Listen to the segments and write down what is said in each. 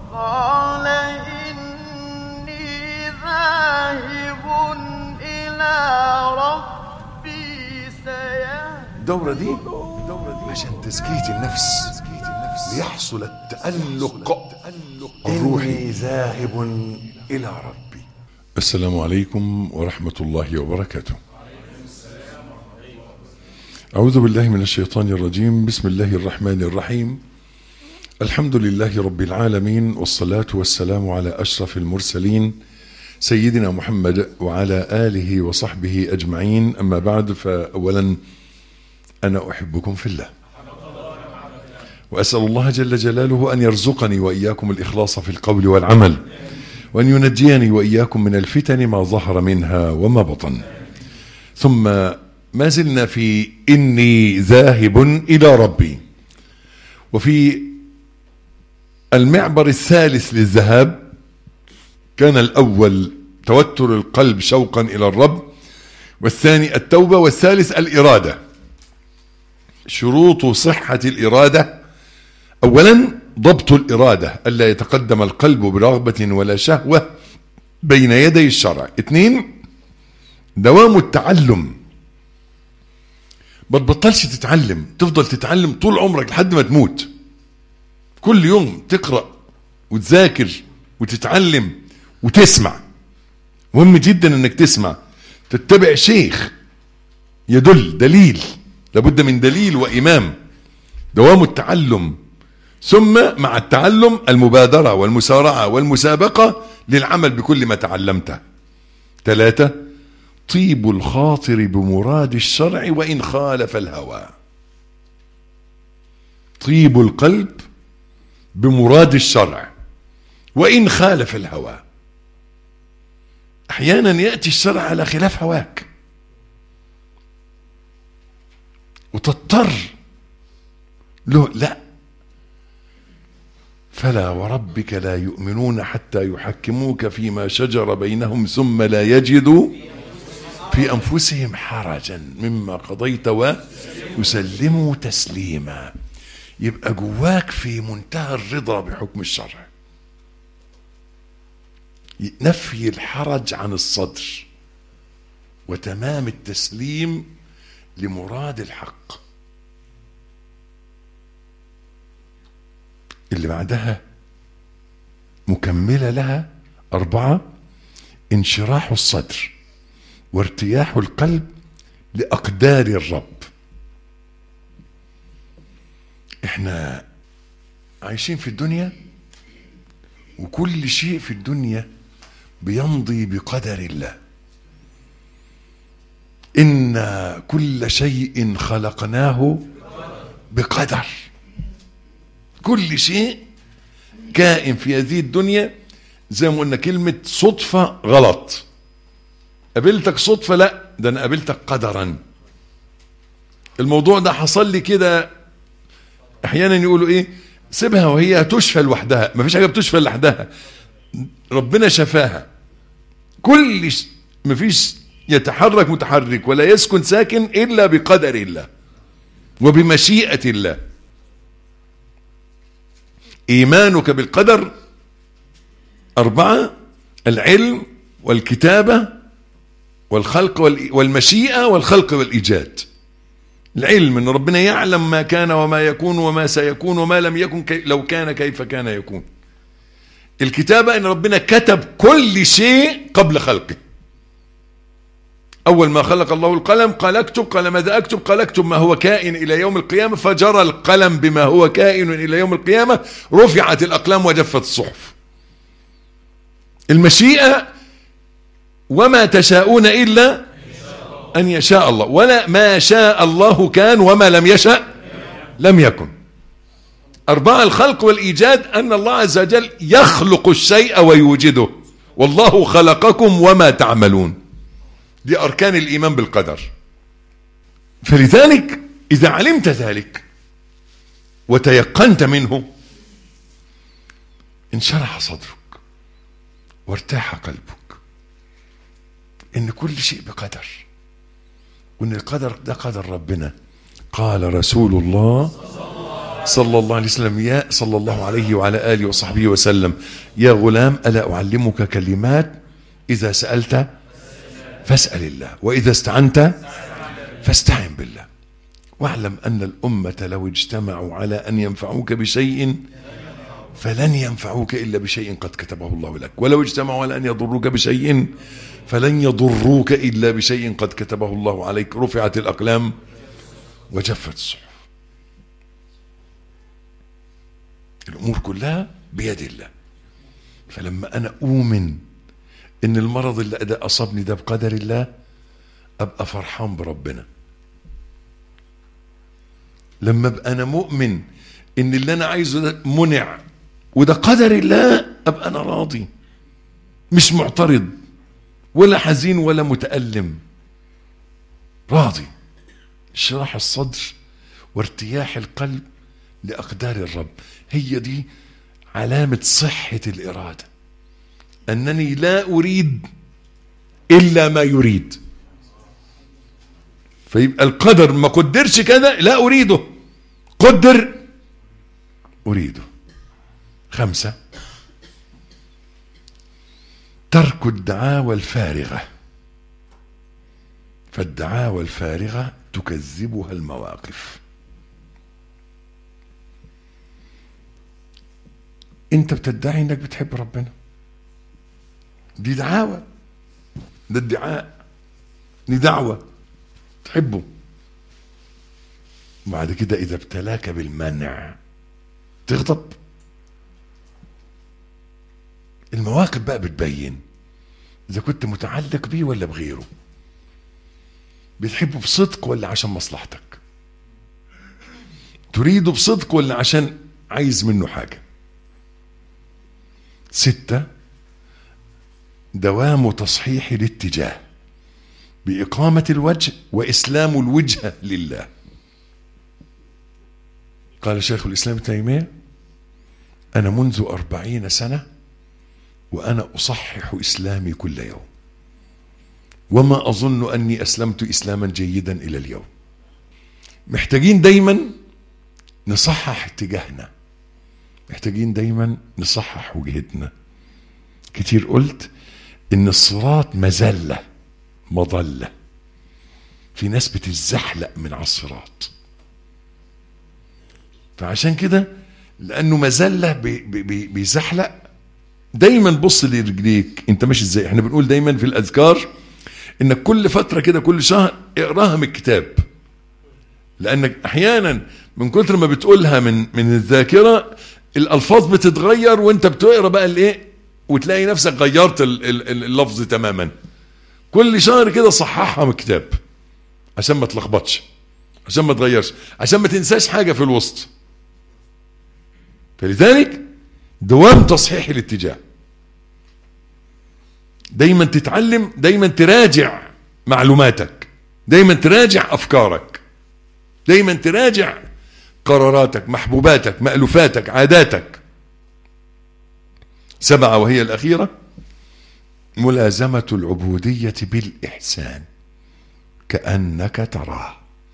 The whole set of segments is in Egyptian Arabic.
قال إني ذاهب إلى ربي سيهدين الدورة دي عشان تزكية النفس ليحصل التألق الروحي ذاهب إلى ربي السلام عليكم ورحمة الله وبركاته أعوذ بالله من الشيطان الرجيم بسم الله الرحمن الرحيم الحمد لله رب العالمين والصلاة والسلام على أشرف المرسلين سيدنا محمد وعلى آله وصحبه أجمعين أما بعد فأولا أنا أحبكم في الله وأسأل الله جل جلاله أن يرزقني وإياكم الإخلاص في القول والعمل وأن ينجيني وإياكم من الفتن ما ظهر منها وما بطن ثم ما زلنا في إني ذاهب إلى ربي وفي المعبر الثالث للذهاب كان الأول توتر القلب شوقا إلى الرب والثاني التوبة والثالث الإرادة شروط صحة الإرادة أولا ضبط الإرادة ألا يتقدم القلب برغبة ولا شهوة بين يدي الشرع اثنين دوام التعلم ما تبطلش تتعلم تفضل تتعلم طول عمرك لحد ما تموت كل يوم تقرأ وتذاكر وتتعلم وتسمع مهم جدا انك تسمع تتبع شيخ يدل دليل لابد من دليل وإمام دوام التعلم ثم مع التعلم المبادرة والمسارعة والمسابقة للعمل بكل ما تعلمته ثلاثة طيب الخاطر بمراد الشرع وإن خالف الهوى طيب القلب بمراد الشرع وإن خالف الهوى أحيانا يأتي الشرع على خلاف هواك وتضطر له لا فلا وربك لا يؤمنون حتى يحكموك فيما شجر بينهم ثم لا يجدوا في أنفسهم حرجا مما قضيت ويسلموا تسليما يبقى جواك في منتهى الرضا بحكم الشرع نفي الحرج عن الصدر وتمام التسليم لمراد الحق اللي بعدها مكملة لها أربعة انشراح الصدر وارتياح القلب لأقدار الرب احنا عايشين في الدنيا وكل شيء في الدنيا بيمضي بقدر الله إن كل شيء خلقناه بقدر كل شيء كائن في هذه الدنيا زي ما قلنا كلمة صدفة غلط قابلتك صدفة لا ده أنا قابلتك قدرا الموضوع ده حصل لي كده أحيانا يقولوا إيه سيبها وهي تشفى لوحدها مفيش حاجة بتشفى لوحدها ربنا شفاها كل ش... مفيش يتحرك متحرك ولا يسكن ساكن إلا بقدر الله وبمشيئة الله إيمانك بالقدر أربعة العلم والكتابة والخلق والمشيئة والخلق والإيجاد العلم أن ربنا يعلم ما كان وما يكون وما سيكون وما لم يكن كي لو كان كيف كان يكون الكتابة أن ربنا كتب كل شيء قبل خلقه أول ما خلق الله القلم قال اكتب قال ماذا أكتب قال اكتب ما هو كائن إلى يوم القيامة فجرى القلم بما هو كائن إلى يوم القيامة رفعت الأقلام وجفت الصحف المشيئة وما تشاءون إلا أن يشاء الله ولا ما شاء الله كان وما لم يشاء لم يكن أربعة الخلق والإيجاد أن الله عز وجل يخلق الشيء ويوجده والله خلقكم وما تعملون دي أركان الإيمان بالقدر فلذلك إذا علمت ذلك وتيقنت منه انشرح صدرك وارتاح قلبك ان كل شيء بقدر وان القدر ده قدر ربنا قال رسول الله صلى الله عليه وسلم يا صلى الله عليه وعلى آله وصحبه وسلم يا غلام ألا أعلمك كلمات إذا سألت فاسأل الله وإذا استعنت فاستعن بالله واعلم أن الأمة لو اجتمعوا على أن ينفعوك بشيء فلن ينفعوك إلا بشيء قد كتبه الله لك ولو اجتمعوا على أن يضروك بشيء فلن يضروك إلا بشيء قد كتبه الله عليك رفعت الأقلام وجفت الصحف الأمور كلها بيد الله فلما أنا أؤمن إن المرض اللي ده أصابني ده بقدر الله أبقى فرحان بربنا لما أبقى أنا مؤمن إن اللي أنا عايزه ده منع وده قدر الله أبقى أنا راضي مش معترض ولا حزين ولا متألم راضي شراح الصدر وارتياح القلب لأقدار الرب هي دي علامة صحة الإرادة أنني لا أريد إلا ما يريد فيبقى القدر ما قدرش كده لا أريده قدر أريده خمسة ترك الدعاوى الفارغة فالدعاوى الفارغة تكذبها المواقف انت بتدعي انك بتحب ربنا دي دعاوى ده ادعاء دي دعوة تحبه وبعد كده اذا ابتلاك بالمنع تغضب المواقف بقى بتبين اذا كنت متعلق بيه ولا بغيره بتحبه بصدق ولا عشان مصلحتك تريده بصدق ولا عشان عايز منه حاجة ستة دوام تصحيح الاتجاه بإقامة الوجه وإسلام الوجهة لله قال شيخ الإسلام ابن تيمية أنا منذ أربعين سنة وأنا أصحح إسلامي كل يوم وما أظن أني أسلمت إسلاما جيدا إلى اليوم محتاجين دايما نصحح اتجاهنا محتاجين دايما نصحح وجهتنا كتير قلت ان الصراط مزلة مضلة في ناس بتتزحلق من على الصراط فعشان كده لانه مزلة بي بي بيزحلق دايما بص لرجليك انت ماشي ازاي احنا بنقول دايما في الاذكار انك كل فترة كده كل شهر اقراها من الكتاب لانك احيانا من كتر ما بتقولها من من الذاكره الالفاظ بتتغير وانت بتقرا بقى الايه وتلاقي نفسك غيرت اللفظ تماما كل شهر كده صححها من الكتاب عشان ما تلخبطش عشان ما تغيرش عشان ما تنساش حاجه في الوسط فلذلك دوام تصحيح الاتجاه دايما تتعلم دايما تراجع معلوماتك دايما تراجع افكارك دايما تراجع قراراتك محبوباتك مألوفاتك عاداتك سبعة وهي الأخيرة ملازمة العبودية بالإحسان كأنك تراه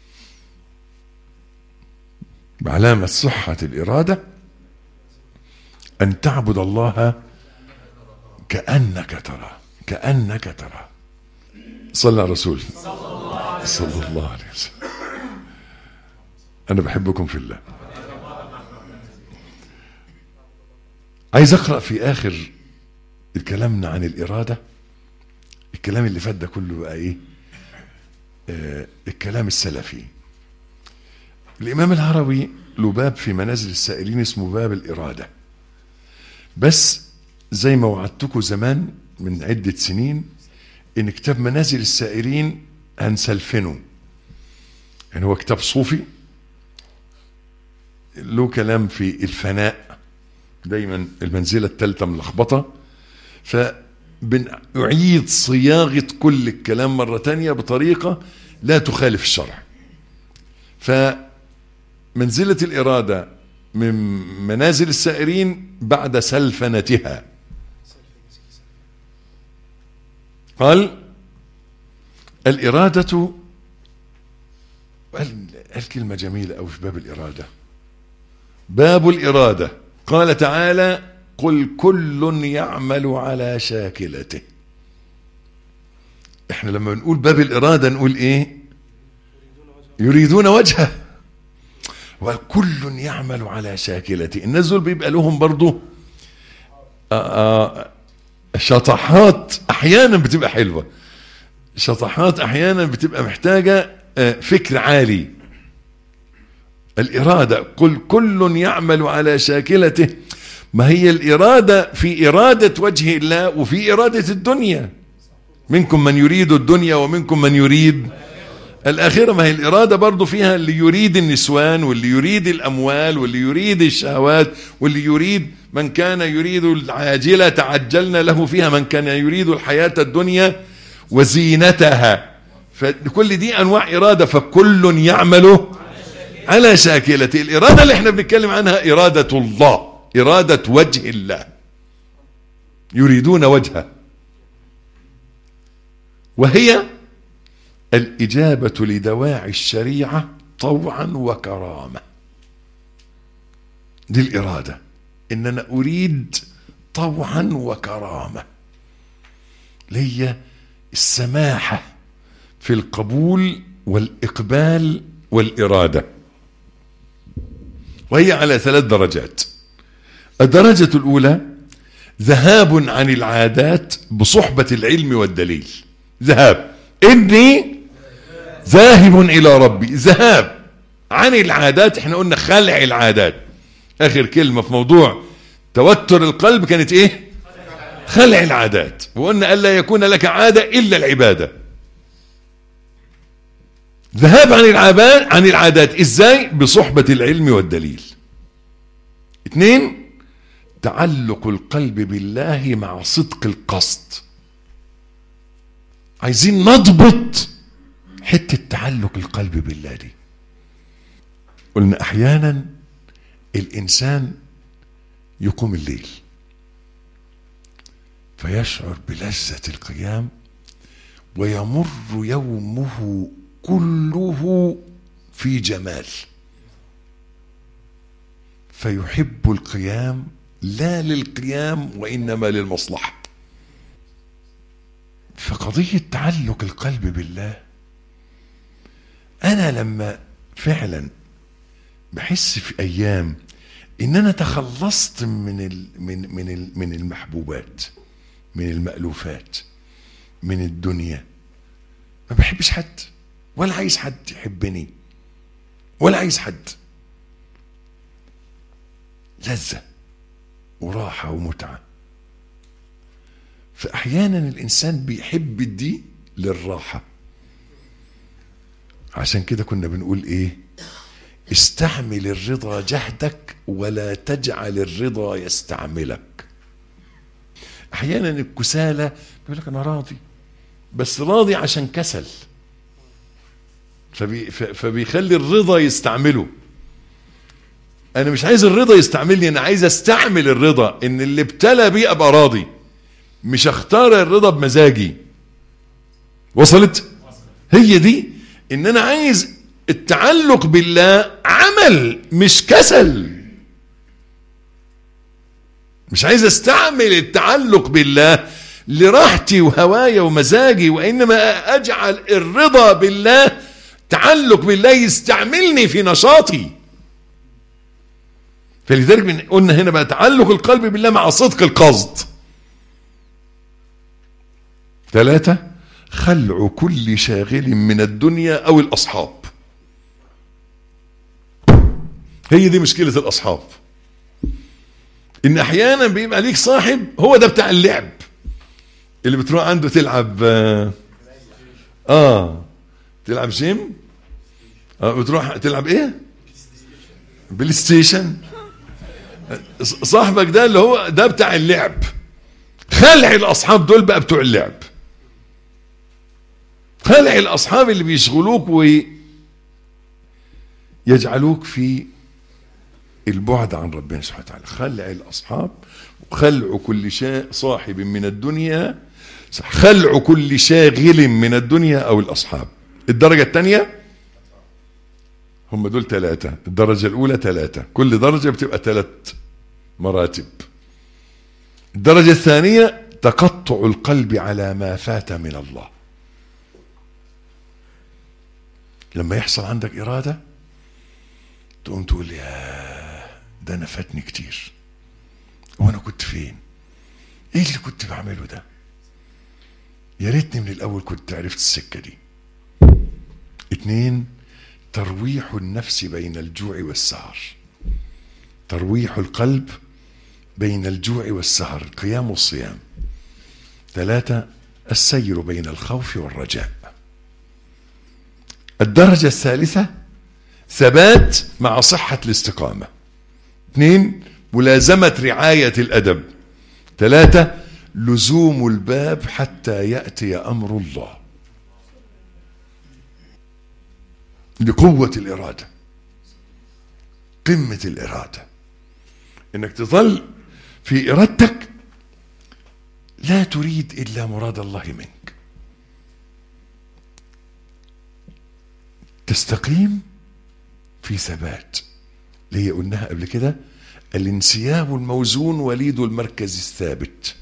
بعلامة صحة الإرادة أن تعبد الله كأنك تراه كأنك تراه صلى على الرسول صلى الله عليه وسلم أنا بحبكم في الله عايز أقرأ في آخر كلامنا عن الإرادة الكلام اللي فات ده كله بقى إيه آه الكلام السلفي الإمام الهروي له باب في منازل السائلين اسمه باب الإرادة بس زي ما وعدتكم زمان من عدة سنين إن كتاب منازل السائلين هنسلفنه يعني هو كتاب صوفي له كلام في الفناء دايما المنزلة الثالثة ملخبطة فبنعيد صياغة كل الكلام مرة تانية بطريقة لا تخالف الشرع فمنزلة الإرادة من منازل السائرين بعد سلفنتها قال الإرادة قال كلمة جميلة أو في باب الإرادة باب الإرادة قال تعالى قل كل يعمل على شاكلته احنا لما بنقول باب الإرادة نقول ايه يريدون وجهه وكل يعمل على شاكلته الناس دول بيبقى لهم برضو آآ آآ شطحات احيانا بتبقى حلوة شطحات احيانا بتبقى محتاجة فكر عالي الإرادة قل كل يعمل على شاكلته ما هي الإرادة في إرادة وجه الله وفي إرادة الدنيا منكم من يريد الدنيا ومنكم من يريد الآخرة ما هي الإرادة برضو فيها اللي يريد النسوان واللي يريد الأموال واللي يريد الشهوات واللي يريد من كان يريد العاجلة تعجلنا له فيها من كان يريد الحياة الدنيا وزينتها فكل دي أنواع إرادة فكل يعمل على شاكلته الإرادة اللي احنا بنتكلم عنها إرادة الله إرادة وجه الله يريدون وجهه وهي الإجابة لدواعي الشريعة طوعا وكرامة دي الإرادة إن أنا أريد طوعا وكرامة لي السماحة في القبول والإقبال والإرادة وهي على ثلاث درجات الدرجة الأولى ذهاب عن العادات بصحبة العلم والدليل ذهاب إني ذاهب إلى ربي ذهاب عن العادات احنا قلنا خلع العادات آخر كلمة في موضوع توتر القلب كانت إيه خلع العادات وقلنا ألا يكون لك عادة إلا العبادة ذهاب عن العادات عن العادات ازاي بصحبة العلم والدليل اثنين تعلق القلب بالله مع صدق القصد عايزين نضبط حتة تعلق القلب بالله دي قلنا احيانا الانسان يقوم الليل فيشعر بلذة القيام ويمر يومه كله في جمال فيحب القيام لا للقيام وانما للمصلحه فقضيه تعلق القلب بالله انا لما فعلا بحس في ايام ان انا تخلصت من ال من من ال من المحبوبات من المالوفات من الدنيا ما بحبش حد ولا عايز حد يحبني ولا عايز حد لذة وراحة ومتعة فأحيانا الإنسان بيحب دي للراحة عشان كده كنا بنقول إيه استعمل الرضا جهدك ولا تجعل الرضا يستعملك أحيانا الكسالى بيقول لك أنا راضي بس راضي عشان كسل فبي فبيخلي الرضا يستعمله انا مش عايز الرضا يستعملني انا عايز استعمل الرضا ان اللي ابتلى بيه ابقى راضي مش اختار الرضا بمزاجي وصلت هي دي ان انا عايز التعلق بالله عمل مش كسل مش عايز استعمل التعلق بالله لراحتي وهوايا ومزاجي وانما اجعل الرضا بالله تعلق بالله يستعملني في نشاطي فلذلك من قلنا هنا بقى تعلق القلب بالله مع صدق القصد ثلاثة خلع كل شاغل من الدنيا أو الأصحاب هي دي مشكلة الأصحاب إن أحيانا بيبقى ليك صاحب هو ده بتاع اللعب اللي بتروح عنده تلعب آه, آه تلعب جيم آه بتروح تلعب إيه بلاي ستيشن صاحبك ده اللي هو ده بتاع اللعب خلع الاصحاب دول بقى بتوع اللعب خلع الاصحاب اللي بيشغلوك ويجعلوك في البعد عن ربنا سبحانه وتعالى خلع الاصحاب وخلع كل شيء صاحب من الدنيا خلع كل شاغل من الدنيا او الاصحاب الدرجه الثانيه هم دول ثلاثة الدرجة الأولى ثلاثة كل درجة بتبقى ثلاث مراتب الدرجة الثانية تقطع القلب على ما فات من الله لما يحصل عندك إرادة تقوم تقول يا ده أنا فاتني كتير وأنا كنت فين إيه اللي كنت بعمله ده يا ريتني من الأول كنت عرفت السكة دي اتنين ترويح النفس بين الجوع والسهر ترويح القلب بين الجوع والسهر القيام والصيام ثلاثة السير بين الخوف والرجاء الدرجة الثالثة ثبات مع صحة الاستقامة اثنين ملازمة رعاية الأدب ثلاثة لزوم الباب حتى يأتي أمر الله لقوة الإرادة قمة الإرادة إنك تظل في إرادتك لا تريد إلا مراد الله منك تستقيم في ثبات اللي هي قلناها قبل كده الانسياب الموزون وليد المركز الثابت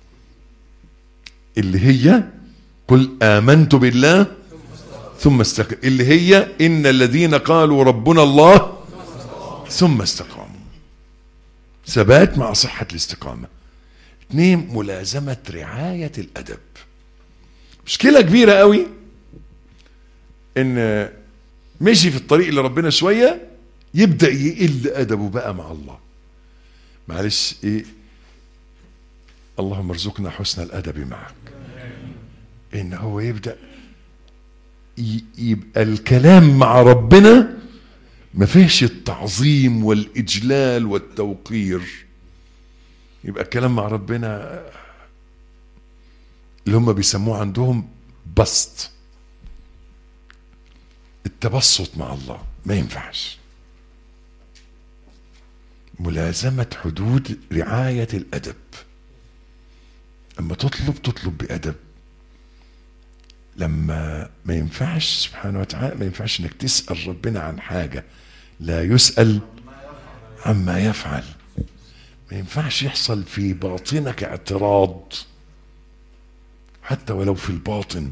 اللي هي قل آمنت بالله ثم استقم اللي هي إن الذين قالوا ربنا الله ثم استقاموا ثبات مع صحة الاستقامة اثنين ملازمة رعاية الأدب مشكلة كبيرة قوي إن مشي في الطريق اللي ربنا شوية يبدأ يقل أدبه بقى مع الله معلش إيه اللهم ارزقنا حسن الأدب معك إن هو يبدأ يبقى الكلام مع ربنا ما فيهش التعظيم والإجلال والتوقير يبقى الكلام مع ربنا اللي هم بيسموه عندهم بسط التبسط مع الله ما ينفعش ملازمة حدود رعاية الأدب أما تطلب تطلب بأدب لما ما ينفعش سبحانه وتعالى ما ينفعش انك تسأل ربنا عن حاجة لا يسأل عما يفعل ما ينفعش يحصل في باطنك اعتراض حتى ولو في الباطن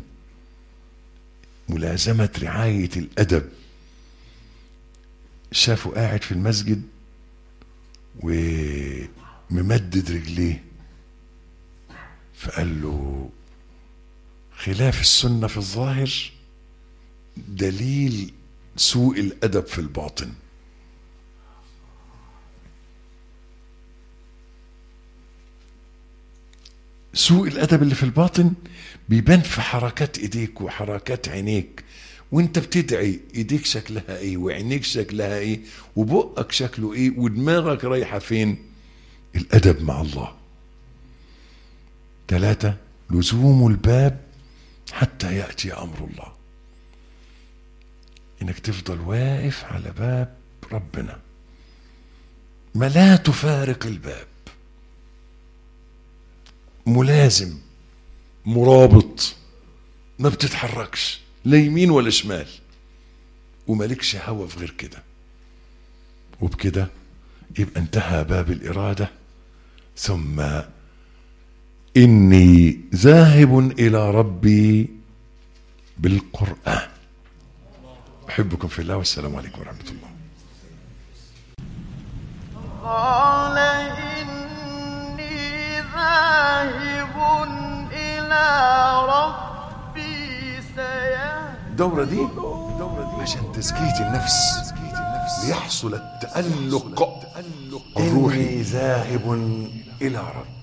ملازمة رعاية الأدب شافه قاعد في المسجد وممدد رجليه فقال له خلاف السنة في الظاهر دليل سوء الأدب في الباطن سوء الأدب اللي في الباطن بيبان في حركات إيديك وحركات عينيك وانت بتدعي ايديك شكلها ايه وعينيك شكلها ايه وبقك شكله ايه ودماغك رايحة فين الأدب مع الله ثلاثة لزوم الباب حتى يأتي أمر الله إنك تفضل واقف على باب ربنا ما لا تفارق الباب ملازم مرابط ما بتتحركش لا يمين ولا شمال ومالكش هوى في غير كده وبكده يبقى انتهى باب الإرادة ثم إني ذاهب إلى ربي بالقرآن أحبكم في الله والسلام عليكم ورحمة الله قال إني ذاهب إلى ربي سيهدين الدورة دي عشان تزكية النفس ليحصل التألق الروحي ذاهب إلى ربي